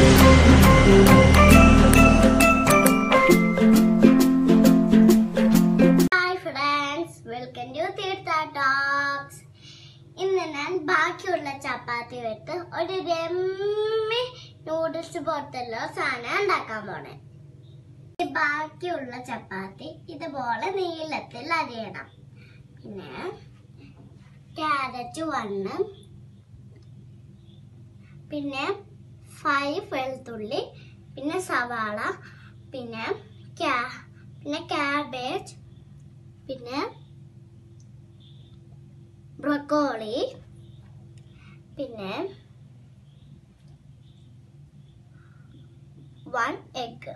Hi friends welcome to Theertha talks ഇന്ന് ഞാൻ ബാക്കിയുള്ള ചപ്പാത്തി വെട്ട് ഒരു രമ്മി നൂഡിൽസ് പോലത്തുള്ള സാധനം ഉണ്ടാക്കാൻ പോണേ ഈ ബാക്കിയുള്ള ചപ്പാത്തി ഇതുപോലെ നീളത്തിൽ അരിയണം പിന്നെ ക്യാരറ്റ് വണ്ണ് പിന്നെ ഫൈവ് വെളുത്തുള്ളി പിന്നെ സവാള പിന്നെ ക്യാ പിന്നെ ക്യാബേജ് പിന്നെ ബ്രക്കോളി പിന്നെ വൺ എഗ്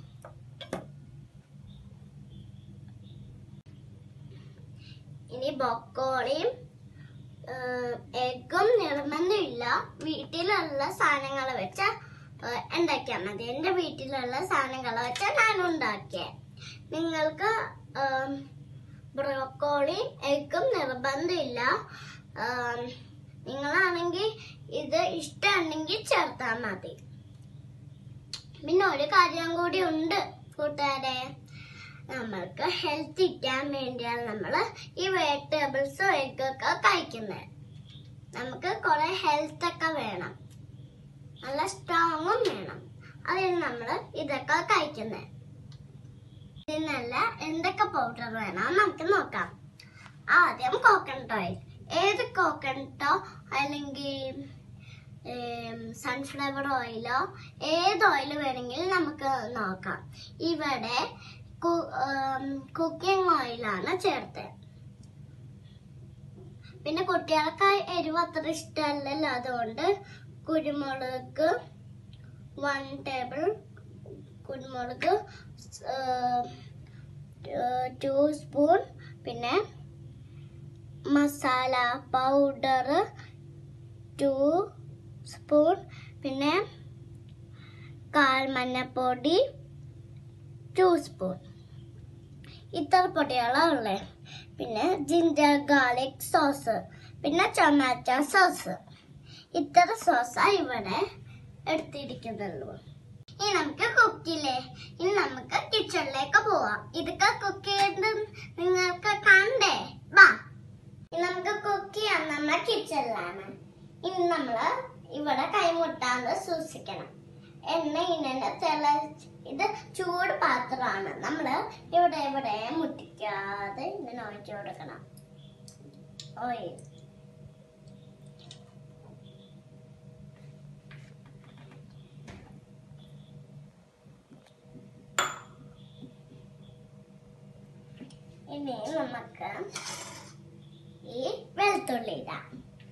ഇനി ബ്രക്കോളിയും എഗ്ഗും നിർബന്ധമില്ല വീട്ടിലുള്ള സാധനങ്ങൾ വെച്ച് ഉണ്ടാക്കിയാൽ മതി എൻ്റെ വീട്ടിലുള്ള സാധനങ്ങൾ വെച്ച് ഞാൻ ഉണ്ടാക്കിയേ നിങ്ങൾക്ക് ബ്രോക്കോളി എഗ്ഗും നിർബന്ധമില്ല ആം, നിങ്ങളാണെങ്കിൽ ഇത് ഇഷ്ടമുണ്ടെങ്കിൽ ചേർത്താൽ മതി പിന്നെ ഒരു കാര്യം കൂടി ഉണ്ട് കൂട്ടുകാരെ നമ്മൾക്ക് ഹെൽത്ത് ഇരിക്കാൻ വേണ്ടിയാണ് നമ്മൾ ഈ വെജിറ്റബിൾസും എഗ്ഗൊക്കെ കഴിക്കുന്നത് നമുക്ക് കുറെ ഹെൽത്ത് ഒക്കെ വേണം നല്ല സ്ട്രോങ്ങും വേണം അതിന് നമ്മൾ ഇതൊക്കെ കഴിക്കുന്നത് ഇതിനല്ല എന്തൊക്കെ പൗഡർ വേണം നമുക്ക് നോക്കാം ആദ്യം കോക്കനട്ട് ഓയിൽ ഏത് കോക്കനട്ടോ അല്ലെങ്കിൽ സൺഫ്ലവർ ഓയിലോ ഏത് ഓയിൽ വേണമെങ്കിലും നമുക്ക് നോക്കാം ഇവിടെ കുക്കിംഗ് ഓയിലാണ് ചേർത്തത് പിന്നെ കുട്ടികൾക്ക് എരിവ് അത്ര ഇഷ്ടമല്ലല്ലോ അതുകൊണ്ട് കുരുമുളക് വൺ ടേബിൾ കുരുമുളക് ടു സ്പൂൺ പിന്നെ മസാല പൗഡർ ടു സ്പൂൺ പിന്നെ കാൽ മഞ്ഞപ്പൊടി ടു സ്പൂൺ ഇത്ര പൊടികളാണ് ഉള്ളത് പിന്നെ ജിഞ്ചർ ഗാർലിക് സോസ് പിന്നെ ടൊമാറ്റോ സോസ് ഇത്ര സോസാണ് ഇവിടെ എടുത്തിരിക്കുന്നുള്ളൂ ഇനി നമുക്ക് കുക്കില്ലേ ഇനി നമുക്ക് കിച്ചണിലേക്ക് പോവാം ഇതൊക്കെ കുക്ക് ചെയ്ത് നിങ്ങൾക്ക് കണ്ടേ വാ ഇനി നമുക്ക് കുക്ക് ചെയ്യാൻ നമ്മളെ കിച്ചണിലാണ് ഇനി നമ്മള് ഇവിടെ കൈമുട്ടാതെ സൂക്ഷിക്കണം എണ്ണ ഇങ്ങനെ തിള ഇത് ചൂട് പാത്രമാണ് നമ്മള് ഇവിടെ ഇവിടെ മുട്ടിക്കാതെ ഇങ്ങനെ ഒഴിച്ചു കൊടുക്കണം ഓയിൽ ഇനി നമുക്ക് ഈ വെളുത്തുള്ളി ഇടാം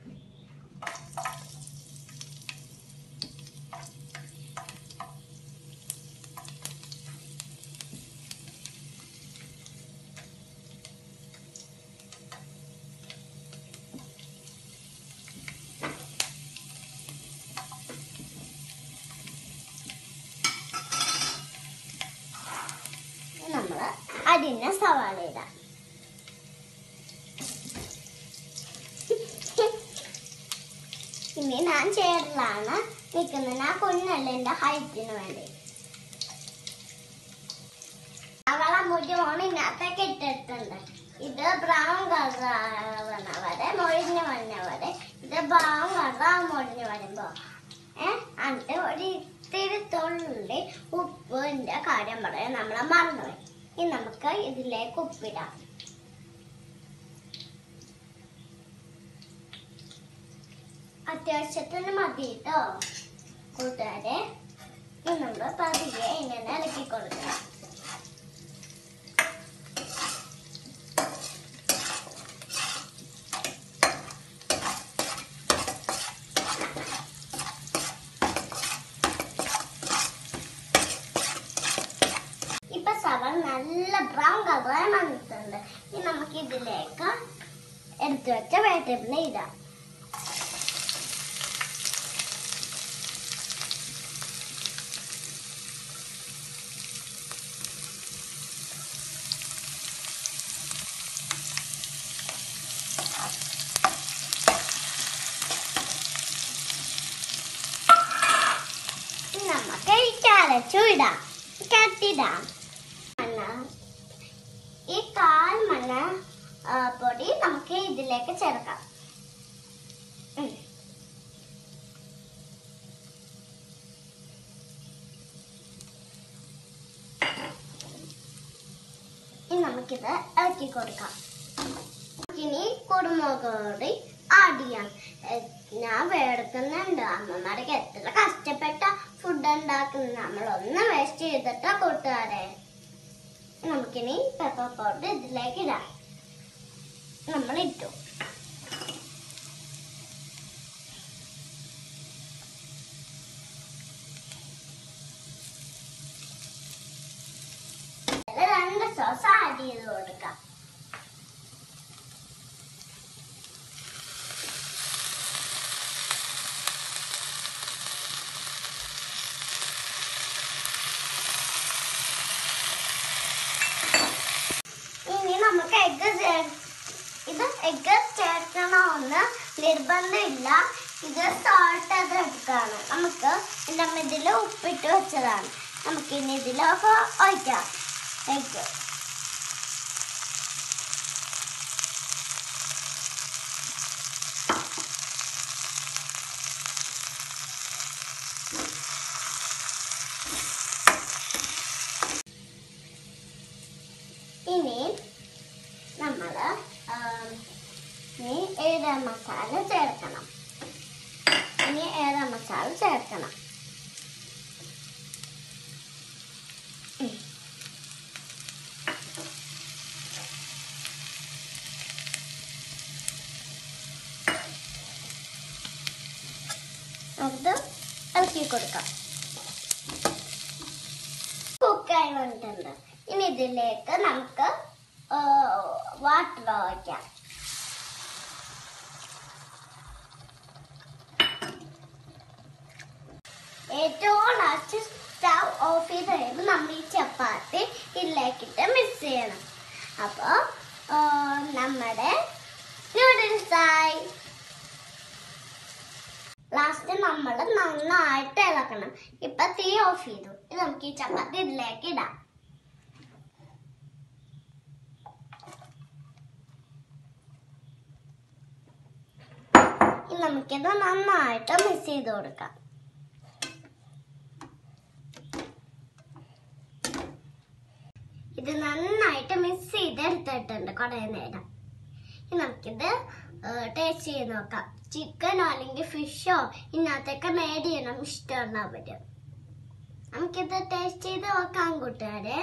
നമ്മൾ അരിഞ്ഞ സവാള ഇടാം ഇനി ഞാൻ ചേറിലാണ് നിൽക്കുന്നത് ഞാൻ കുഞ്ഞല്ല എൻ്റെ ഹൈറ്റിന് വേണ്ടി സവാള മുഴുവൻ ഇതിനകത്തേക്ക് ഇട്ടിട്ടുണ്ട് ഇത് ബ്രൗൺ കളർ ആവണ വരെ മൊഴിഞ്ഞ് വന്ന വരെ ഇത് ബ്രൗൺ കളർ മൊഴിഞ്ഞ് വരുമ്പോ ഏഹ് എന്നിട്ട് ഒരു ഇത്തിരി തുള്ളി ഉപ്പിന്റെ കാര്യം പറയാൻ നമ്മളെ മറന്നുപോയി ഇനി നമുക്ക് ഇതിലേക്ക് ഉപ്പിടാം അത്യാവശ്യത്തിന് മതി കേട്ടോ കൂട്ടുകാരെ ഇനി നമ്മൾ പതിയെ ഇങ്ങനെ ഇളക്കി കൊടുക്കണം ഇപ്പൊ സവൾ നല്ല ബ്രൗൺ കളറായി വന്നിട്ടുണ്ട് ഇനി നമുക്ക് ഇതിലേക്ക് എടുത്തു വെച്ച വെജിറ്റബിൾ ഇടാം അരച്ചു ഇടാം കട്ടിടാം മണ്ണ് ഈ കാൽ മണ്ണ് ആ, പൊടി നമുക്ക് ഇതിലേക്ക് ചേർക്കാം ഉം. ഇനി നമുക്കിത് ഇളക്കി കൊടുക്കാം ഇനി കുരുമുളക് പൊടി ആഡ് ചെയ്യാം എ, ഞാൻ വേർക്കുന്നുണ്ട് അമ്മമാരൊക്കെ എത്ര കഷ്ടപ്പെട്ട ഫുഡ് ഉണ്ടാക്കുന്നത് നമ്മളൊന്നും വേസ്റ്റ് ചെയ്തിട്ടാ കൂട്ടുകാരെ നമുക്കിനി പെപ്പർ പൗഡർ ഇതിലേക്ക് ഇടാം നമ്മൾ ഇട്ടു ഇതില് രണ്ട് സോസ് ആഡ് ചെയ്ത് കൊടുക്കാം ഇനി നമുക്ക് എഗ്ഗ് ഇത് എഗ്ഗ് ചേർക്കണമെന്ന് നിർബന്ധമില്ല ഇത് സോൾട്ട് അത് എടുക്കാണ് നമുക്ക് എൻ്റെ അമ്മ ഇതിൽ ഉപ്പിട്ട് വെച്ചതാണ് നമുക്ക് ഇനി ഇതിലൊക്കെ ഒഴിക്കാം എഗ്ഗ് ഇനി നമ്മൾ ഇനി ഏഴ മസാല ചേർക്കണം ഇനി ഏഴ മസാല ചേർക്കണം ഉം. അത് ഇളക്കി കൊടുക്കാം കുക്കായി വന്നിട്ടുണ്ട് ഇനി ഇതിലേക്ക് നമുക്ക് വാട്ടർ ഒഴിക്കാം ഏറ്റവും ലാസ്റ്റ് സ്റ്റൗ ഓഫ് ചെയ്ത് കഴിയുമ്പോൾ നമ്മൾ ഈ ചപ്പാത്തി ഇതിലേക്കിട്ട് മിക്സ് ചെയ്യണം അപ്പോൾ നമ്മുടെ നൂഡിൽസായി ലാസ്റ്റ് നമ്മൾ നന്നായിട്ട് ഇളക്കണം ഇപ്പൊ തീ ഓഫ് ചെയ്തു ഇത് നമുക്ക് ഈ ചപ്പാത്തി ഇതിലേക്ക് ഇടാം ഇനി നമുക്കിത് നന്നായിട്ട് മിക്സ് ചെയ്ത് കൊടുക്കാം ഇത് നന്നായിട്ട് മിക്സ് ചെയ്ത് എടുത്തിട്ടുണ്ട് കുറേ നേരം ഇനി നമുക്കിത് ടേസ്റ്റ് ചെയ്ത് നോക്കാം ചിക്കനോ അല്ലെങ്കിൽ ഫിഷോ ഇതിനകത്തൊക്കെ മേഡ് ചെയ്യണം ഇഷ്ടമുള്ളവര് നമുക്കിത് ടേസ്റ്റ് ചെയ്ത് നോക്കാം കൂട്ടുകാരെ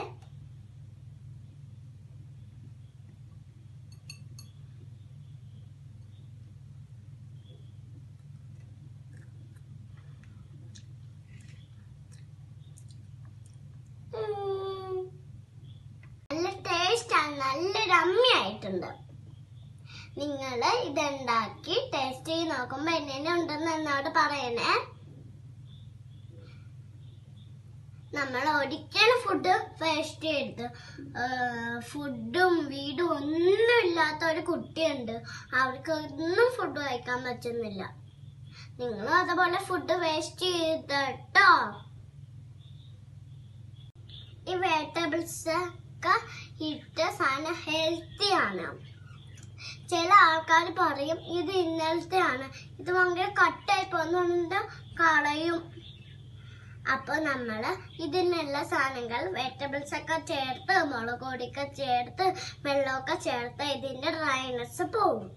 ഉം. നല്ല ടേസ്റ്റാണ് നല്ല രമ്യായിട്ടുണ്ട് നിങ്ങൾ ഇതുണ്ടാക്കി ടേസ്റ്റ് ചെയ്ത് നോക്കുമ്പോ എന്നെ ഉണ്ടെന്ന് എന്നോട് പറയണേ നമ്മൾ ഒരിക്കലും ഫുഡ് വേസ്റ്റ് ചെയ്യരുത് ഫുഡും വീടും ഒന്നും ഇല്ലാത്ത ഒരു കുട്ടിയുണ്ട് അവർക്ക് ഒന്നും ഫുഡ് കഴിക്കാൻ പറ്റുന്നില്ല നിങ്ങളും അതുപോലെ ഫുഡ് വേസ്റ്റ് ചെയ്തിട്ടോ ഈ വെജിറ്റബിൾസ് ഒക്കെ ഇട്ട സാധനം ഹെൽത്തി ആണ് ചില ആൾക്കാർ പറയും ഇത് ഇന്നലത്തെ ആണ് ഇത് ഭയങ്കര കട്ടായി പോകുന്നുണ്ട് കളയും അപ്പൊ നമ്മള് ഇതിനുള്ള സാധനങ്ങൾ വെജിറ്റബിൾസ് ഒക്കെ ചേർത്ത് മുളക് പൊടിയൊക്കെ ചേർത്ത് വെള്ളമൊക്കെ ചേർത്ത് ഇതിന്റെ ഡ്രൈനെസ് പോകും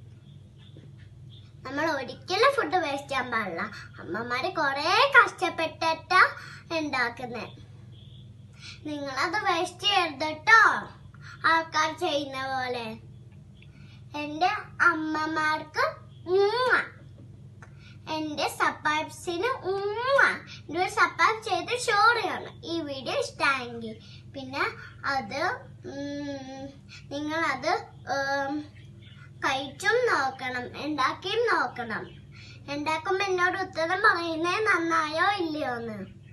നമ്മൾ ഒരിക്കലും ഫുഡ് വേസ്റ്റ് ചെയ്യാൻ പാടില്ല അമ്മമാര് കൊറേ കഷ്ടപ്പെട്ടിട്ടാ ഉണ്ടാക്കുന്നേ നിങ്ങളത് വേസ്റ്റ് ചെയ്യരുത് കേട്ടോ ആൾക്കാർ ചെയ്യുന്ന പോലെ എന്റെ അമ്മമാർക്ക് ഉമ്മ എന്റെ സബ്സ്ക്രൈബ്സിന് ഉമ്മ എന്റെ സബ്സ്ക്രൈബ് ചെയ്ത് ഷോർ ചെയ്യണം ഈ വീഡിയോ ഇഷ്ടമായെങ്കിൽ പിന്നെ അത് ഉം, നിങ്ങളത് ഉം, കഴിച്ചും നോക്കണം ഉണ്ടാക്കിയും നോക്കണം ഉണ്ടാക്കുമ്പോ എന്നോട് ഉത്തരം പറയുന്നേ നന്നായോ ഇല്ലയോ എന്ന്